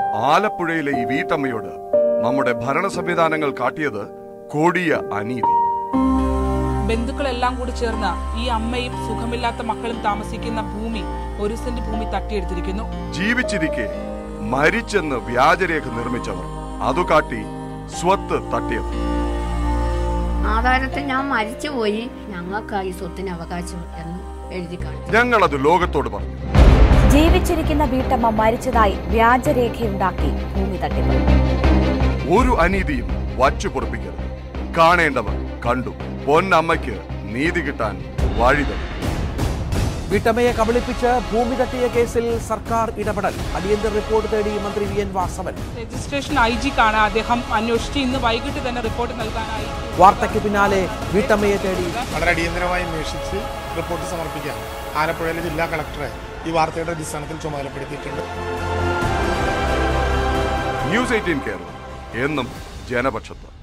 ആലപ്പുഴയിലെ ഈ വീട്ടമ്മയോട് നമ്മുടെ ഭരണ സംവിധാനങ്ങൾ കാട്ടിയത് കൊടിയ അനീതി ബന്ധുക്കളെല്ലാം കൂടി ചേർന്ന് ഈ അമ്മയും സുഖമില്ലാത്ത മക്കളും താമസിക്കുന്ന ഭൂമി ഒരു സെന്റ് ഭൂമി തട്ടിയെടുത്തിരിക്കുന്നു ജീവിച്ചിരിക്കെ മരിച്ചെന്ന് വ്യാജരേഖ നിർമ്മിച്ചവർ അതു കാട്ടി സ്വത്ത് തട്ടിയത് ആധാരത്തിൽ ഞാൻ മരിച്ചുപോയി ഞങ്ങൾക്ക് ഈ സ്വത്തിന് അവകാശം എന്ന് എഴുതി കാണിച്ചു ഞങ്ങളത് ലോകത്തോട് പറഞ്ഞു ജീവിച്ചിരിക്കുന്ന വീട്ടമ്മ മരിച്ചതായി വ്യാജരേഖയുണ്ടാക്കി ഭൂമി തട്ടിപ്പ് ഒരു അനീതിയും വച്ചു പൊറപ്പിക്കരുത് കാണേണ്ടവർ കണ്ടു പൊന്നമ്മയ്ക്ക് നീതി കിട്ടാൻ വഴി തെളിഞ്ഞു. വീട്ടമ്മയെ കബളിപ്പിച്ച് ഭൂമി തട്ടിയ കേസിൽ സർക്കാർ ഇടപെടൽ അടിയന്തര റിപ്പോർട്ട് തേടി മന്ത്രി V N Vasavan registration I ജിക്കാണ് അദ്ദേഹം അന്വേഷിച്ച് ഇന്ന് വൈകിട്ട് തന്നെ റിപ്പോർട്ട് നൽകാനായി വാർത്തയ്ക്ക് പിന്നാലെ വീട്ടമ്മയെ തേടി വളരെ അടിയന്തരമായി അന്വേഷിച്ച് റിപ്പോർട്ട് സമർപ്പിക്കാൻ ആലപ്പുഴയിലെ ജില്ലാ കളക്ടറെ ഈ വാർത്തയുടെ അടിസ്ഥാനത്തിൽ ചുമതലപ്പെടുത്തിയിട്ടുണ്ട് ന്യൂസ് എയ്റ്റീൻ കേരളം എന്നും ജനപക്ഷത്ത്